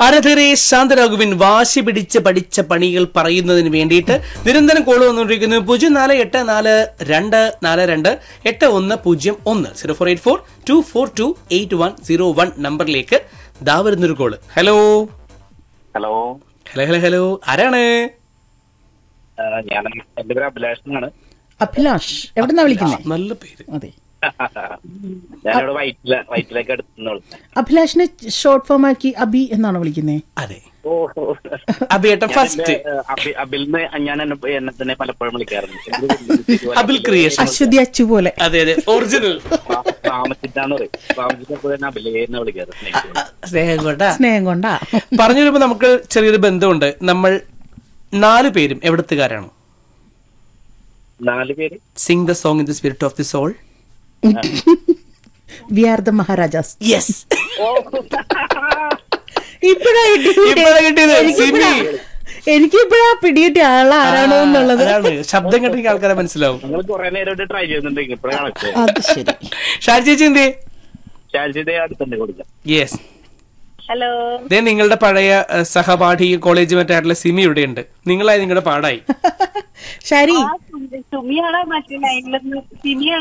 അരധരെ ശാന്തരാഘുവിൻ വാശി പിടിച്ച് പഠിച്ച പണികൾ പറയുന്നതിന് വേണ്ടിയിട്ട് നിരന്തരം കോൾ വന്നുകൊണ്ടിരിക്കുന്നു പൂജ്യം നാല് എട്ട് നാല് രണ്ട് നാല് രണ്ട് എട്ട് ഒന്ന് പൂജ്യം ഒന്ന് zero four eight four two four two eight one zero one നമ്പറിലേക്ക് ദാ വരുന്നൊരു call hello hello hello hello hello ആരാണ് ആ, ഞാൻ എന്റെ പേര് അഭിലാഷ് എന്നാണ് അഭിലാഷ് എവിടെന്നാ വിളിക്കുന്നേ നല്ല പേര് അതെ ഞാനിവിടെ വൈറ്റില വൈറ്റിലേക്ക് അടുത്തുനിന്ന് വിളിക്കുന്നത് അഭിലാഷിനെ ഷോർട്ട് ഫോം ആക്കി അബി എന്നാണ് വിളിക്കുന്നേ അതെ ഓ അഭിയേട്ടൻ ഫസ്റ്റ് അബിലിന് ഞാൻ എന്നെ എന്നെ തന്നെ പലപ്പോഴും വിളിക്കാറുണ്ട് എന്റെ വീട്ടിൽ അബിൽ ക്രിയേഷൻ അശ്വതി അച്ചു പോലെ അതെ അതെ ഒറിജിനൽ താമസിച്ചാന്ന് പറയും താമസിച്ച എപ്പോഴും അബിലേ എന്ന് വിളിക്കാറ് സ്നേഹിച്ചു സ്നേഹം കൊണ്ടാ സ്നേഹം കൊണ്ടാ പറഞ്ഞു വരുമ്പോ നമുക്ക് ചെറിയൊരു ബന്ധമുണ്ട് നമ്മൾ നാല് പേരും എവിടത്തുകാരാണ് നാല് പേര് sing the song in the spirit of the soul we are the Maharajas yes ഇപ്പഴാ ഇപ്പഴാ കിട്ടിയത്, സിമി. എനിക്ക് ഇപ്പഴാ പിടികിട്ടിയ ആള് ആരാണോ എന്നുള്ളത് അതാണ് ശബ്ദം കേട്ടെങ്കിൽ ആൾക്കാരെ മനസ്സിലാവും ഞങ്ങൾ കുറെ നേരമായിട്ട് ട്രൈ ചെയ്യുന്നുണ്ട് ഇപ്പോഴാണ് കണക്ട് അത് ശരി ഷാജി ചേച്ചി എന്തേ ശാലിജിതയെ അടുത്തുണ്ട് കൊടുക്കാം യെസ് ഹലോ ദേ നിങ്ങളുടെ പഴയ ഏഹ്, സഹപാഠി കോളേജ് മറ്റായിട്ടുള്ള സിമി ഇവിടെയുണ്ട് നിങ്ങളായി നിങ്ങളുടെ പാടായി ശരി സുമിയാണ് മറ്റേ ലൈനിൽ സിമിയാണ്